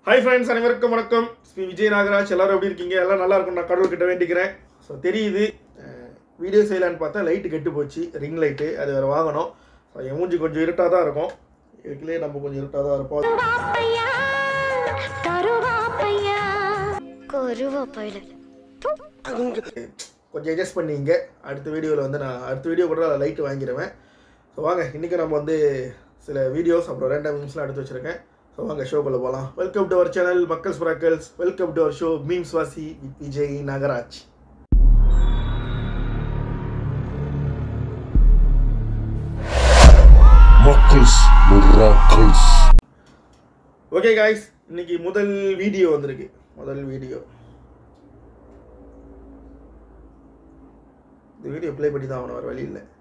Hi friends அனைவருக்கும் வணக்கம் ஸ்ரீ விஜய் நாகராஜ் எல்லாரும் எப்படி இருக்கீங்க எல்லாம் நல்லா இருக்கும் நான் கடவுள் கிட்ட வேண்டிக்கிறேன் ஸோ தெரியுது வீடியோ செய்யலான்னு பார்த்தா லைட்டு கெட்டு போச்சு ரிங் லைட்டு அது வேறு வாங்கணும் ஸோ என் மூஞ்சி கொஞ்சம் இருட்டாக தான் இருக்கும் இதுக்குள்ளே நம்ம கொஞ்சம் இருட்டாக தான் இருப்போம் கருவாப்பையா கருவாப்பையா கருவாப்பையில கொஞ்சம் அட்ஜஸ்ட் பண்ணிங்க அடுத்த வீடியோவில் வந்து நான் அடுத்த வீடியோ கூட லைட்டு வாங்கிடுவேன் ஸோ வாங்க இன்றைக்கி நம்ம வந்து சில வீடியோஸ் அப்புறம் ரேண்டம் மீம்ஸ்லாம் எடுத்து வச்சுருக்கேன் ஸோ வாங்க ஷோக்குள்ளே போகலாம் வெல்கம் டு அவர் சேனல் மக்கள்ஸ் புறாக்கல்ஸ் welcome to our show memes வாசி with Vijay Nagaraj Muckles, miracles. Okay guys இன்னைக்கு முதல் வீடியோ வந்திருக்கு முதல் வீடியோ இந்த வீடியோ ப்ளே பண்ணி தான் ஆகணும் வேறு வழி இல்லை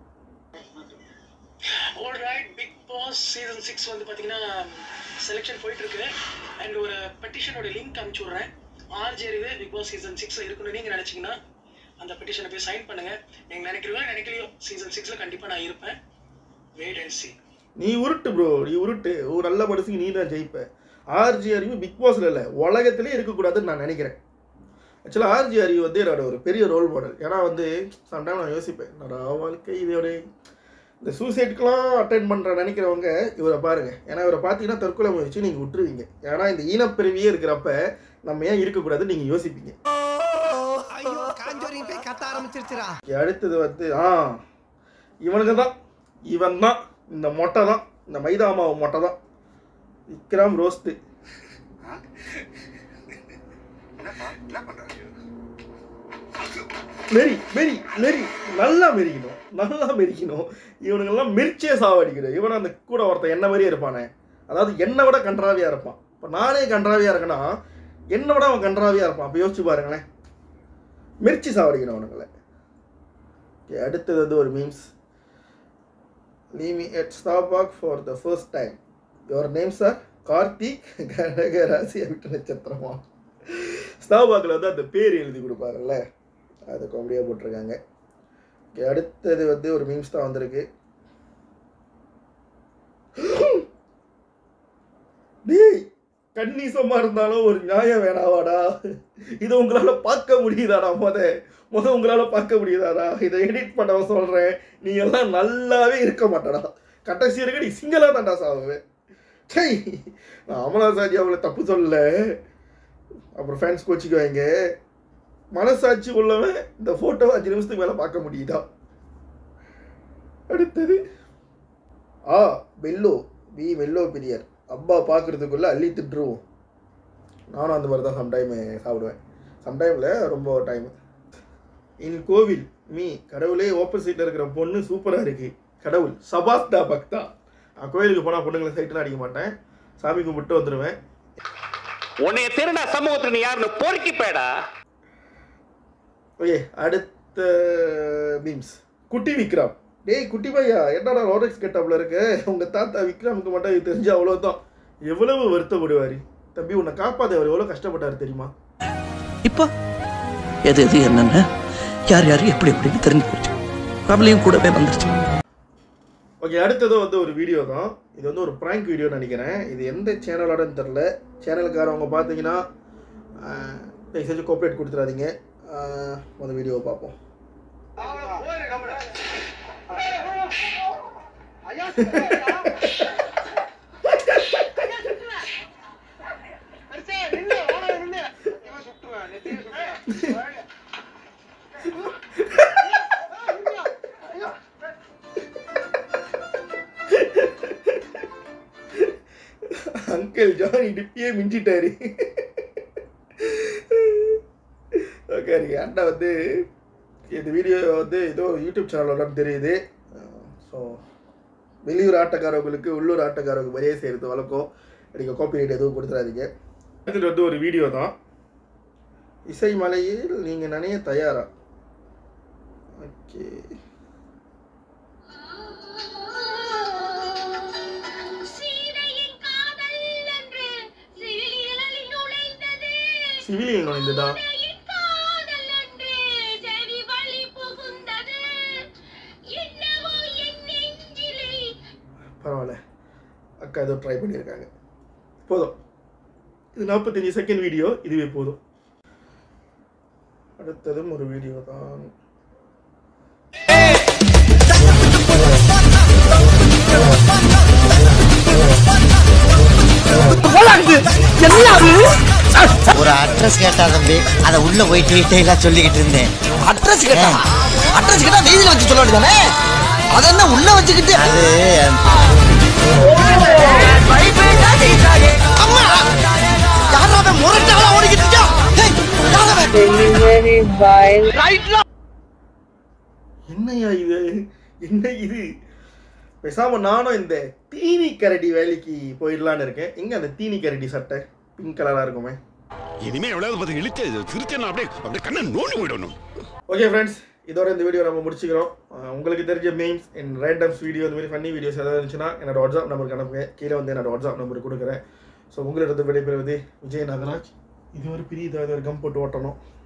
alright Bigg Boss season six வந்து பார்த்தீங்கன்னா செலெக்ஷன் போயிட்டு இருக்கு அண்ட் ஒரு பெட்டிஷனோட லிங்க் அனுப்பிச்சு விட்றேன் ஆர்ஜே இருக்குது பிக் பாஸ் சீசன் சிக்ஸ் இருக்கணும்னு நீங்கள் நினச்சிங்கன்னா அந்த பெட்டிஷனை போய் சைன் பண்ணுங்க நீங்கள் நினைக்கிறீங்களோ நினைக்கலையோ சீசன் சிக்ஸில் கண்டிப்பாக நான் இருப்பேன் வெயிட் அண்ட் சி நீ உருட்டு ப்ரோ நீ உருட்டு ஒரு நல்ல மனுஷங்க நீ தான் ஜெயிப்ப ஆர்ஜி அறிவு பிக் பாஸ்ல இல்லை உலகத்திலே இருக்கக்கூடாதுன்னு நான் நினைக்கிறேன் ஆக்சுவலாக ஆர்ஜி அறிவு வந்து என்னோட ஒரு பெரிய ரோல் மாடல் ஏன்னா வந்து சம்டைம் நான் யோசிப்பேன் என்னோட வாழ்க்கை இதோட இந்த சூசைட்க்கெலாம் அட்டன் பண்ணுற நினைக்கிறவங்க இவரை பாருங்கள் ஏன்னா இவரை பார்த்தீங்கன்னா தற்கொலை முயற்சி நீங்கள் விட்டுருவீங்க ஏன்னா இந்த ஈனப்பிரிவியே இருக்கிறப்ப நம்ம ஏன் இருக்கக்கூடாதுன்னு நீங்கள் யோசிப்பீங்க ஐயோ காஞ்சோரியும் போய் கத்த ஆரம்பிச்சிருச்சுடா அடுத்தது வந்து ஆ இவனுக்கு தான் இவன் தான் இந்த மொட்டை தான் இந்த மைதா மாவு மொட்டை தான் விக்ரம் ரோஸ்ட்டு மெரி மெரி மெரி நல்லா மெரிக்கணும் நல்லா மெரிக்கணும் இவனுங்கெல்லாம் மெரிச்சே சாவடிக்கணும் இவன் அந்த கூட ஒருத்தன் என்ன மாதிரியே இருப்பானே அதாவது என்னை விட கன்றாவியாக இருப்பான் இப்போ நானே கன்றாவியாக இருக்கேன்னா என்னை விட அவன் கன்றாவியாக இருப்பான் அப்போ யோசிச்சு பாருங்களேன் மெரிச்சு சாவடிக்கணும் அவனுங்களை Okay, அடுத்தது வந்து ஒரு மீம்ஸ் லீமி எட் Starbucks for the first time your name sir Karthik கனகராசி விட்டு நட்சத்திரமா ஸ்டாபாக்கில் வந்து அந்த பேர் எழுதி கொடுப்பாங்கல்ல அதை காமெடியாக போட்டிருக்காங்க Okay, அடுத்தது வந்து ஒரு மீம்ஸ் தான் வந்திருக்கு டேய் கன்னிசமா இருந்தாலும் ஒரு நியாயம் வேணாவாடா இதை உங்களால பார்க்க முடியுதாடா முத முத உங்களால பார்க்க முடியுதாடா இதை எடிட் பண்ணவன் சொல்றேன் நீ எல்லாம் நல்லாவே இருக்க மாட்டடா கடைசி வரைக்கும் நீ சிங்கிளா தான்டா சாவுவேன் சை நான் அமலா சாஜி அவளை தப்பு சொல்லல அப்புறம் ஃபேன்ஸ் கோச்சிக்குவாங்க மனசாட்சி உள்ளவன் இந்த ஃபோட்டோ அஞ்சு நிமிஷத்துக்கு மேலே பார்க்க முடியுதா அடுத்தது ஆ வெல்லோ வி வெல்லோ பிரியர் அப்பா பார்க்குறதுக்குள்ளே அள்ளி திட்டுருவோம் நானும் அந்த மாதிரி தான் சம்டைம் சாப்பிடுவேன் சம்டைமில் ரொம்ப டைம் இன் கோவில் மீ கடவுளே ஆப்போசிட்டில் இருக்கிற பொண்ணு சூப்பராக இருக்கு கடவுள் சபாஸ்டா பக்தா நான் கோயிலுக்கு போனால் பொண்ணுங்களை சைட்டெலாம் அடிக்க மாட்டேன் சாமி கும்பிட்டு வந்துடுவேன் உன்னைய திருடா சமூகத்துக்கு நீ யாருன்னு பொறுக்கி பேடா ஓகே அடுத்த மீம்ஸ் குட்டி விக்ரம் டேய் குட்டி பையா என்னடா ரோலெக்ஸ் கெட்டப்பில் இருக்கு உங்கள் தாத்தா விக்ரமுக்கு மட்டும் இது தெரிஞ்சு அவ்வளோதான் எவ்வளவு வருத்தப்படுவார் தம்பி உன்னை காப்பாற்ற அவர் எவ்வளோ கஷ்டப்பட்டார் தெரியுமா இப்போ எது எது என்னென்ன யார் யார் எப்படி எப்படின்னு தெரிஞ்சு போச்சு ஃபேமிலியும் கூடவே வந்துருச்சு ஓகே அடுத்தது வந்து ஒரு வீடியோ தான் இது வந்து ஒரு ப்ராங்க் வீடியோ நினைக்கிறேன் இது எந்த சேனலோடன்னு தெரில சேனலுக்காரவங்க பார்த்தீங்கன்னா தயவு செஞ்சு கோஆப்ரேட் கொடுத்துறாதீங்க ஆஹ், அந்த வீடியோவை பார்ப்போம் அங்கிள் ஜான் இடுப்பியே மிஞ்சிட்டாரு ஓகே எனக்கு அண்ணா வந்து இந்த வீடியோ வந்து ஏதோ யூடியூப் சேனலோடன்னு தெரியுது ஸோ வெளியூர் ஆட்டக்காரவங்களுக்கு உள்ளூர் ஆட்டக்காரவங்க மரியாதை செய்கிறது வழக்கம் நீங்கள் காப்பிரைட் எதுவும் கொடுத்துறாதீங்க அடுத்தது வந்து ஒரு வீடியோ தான் இசை மலையில் நீங்கள் நனைய தயாரா ஓகே சீதையின் காதல் என்று சிவிலியலில் நுழைந்தது சிவிலியன் நுழைந்ததா சீதையின் காதல் என்று செவி வழி புகுந்தது என்னவோ என் நெஞ்சிலே பரவாயில்ல அக்கா ஏதோ ட்ரை பண்ணியிருக்காங்க போதும் இது நாற்பத்தஞ்சு செகண்ட் வீடியோ இதுவே போதும் அடுத்ததும் ஒரு வீடியோ தான் ஒரு அட்ரஸ் கேட்டா தம்பி அத உள்ள போய் டீட்டெயிலா சொல்லிக்கிட்டு இருந்தேன் அட்ரஸ் கேட்டா அட்ரஸ் கேட்டா வீதியில வச்சு சொல்ல வேண்டியதானே அது என்ன உள்ள வச்சுக்கிட்டு அது அம்மா யாரா அவன் முரட்டாளா ஓடிக்கிட்டு இருக்கா ஏய், யாரா அவன்? ரைட்ல என்னய்யா இது என்ன இது பேசாம நானும் இந்த தீனி கரடி வேலைக்கு போயிடலான்னு இருக்கேன் எங்க அந்த தீனி கரடி சட்டை பிங்க் கலரா இருக்குமே இனிமே எவ்வளவு பார்த்து இழுத்து சிரிச்சேன்னா அப்படியே அப்படியே கண்ணை நோண்டி போயிடணும் ஓகே ஃப்ரெண்ட்ஸ் இதோட இந்த வீடியோ நம்ம முடிச்சுக்கிறோம் அஹ் உங்களுக்கு தெரிஞ்ச மெயின்ஸ் என் ரேண்டம்ஸ் வீடியோ இந்த மாதிரி ஃபன்னி வீடியோஸ் ஏதாவது இருந்துச்சுன்னா என்னோட வாட்ஸ்அப் நம்பருக்கு அனுப்புங்க கீழே வந்து என்னோட வாட்ஸ்அப் நம்பர் கொடுக்குறேன் ஸோ உங்களிடத்து விடைபெறுவது விஜய் நாகராஜ் இது ஒரு பெரிய இதாக ஒரு கம் போட்டு ஓட்டணும்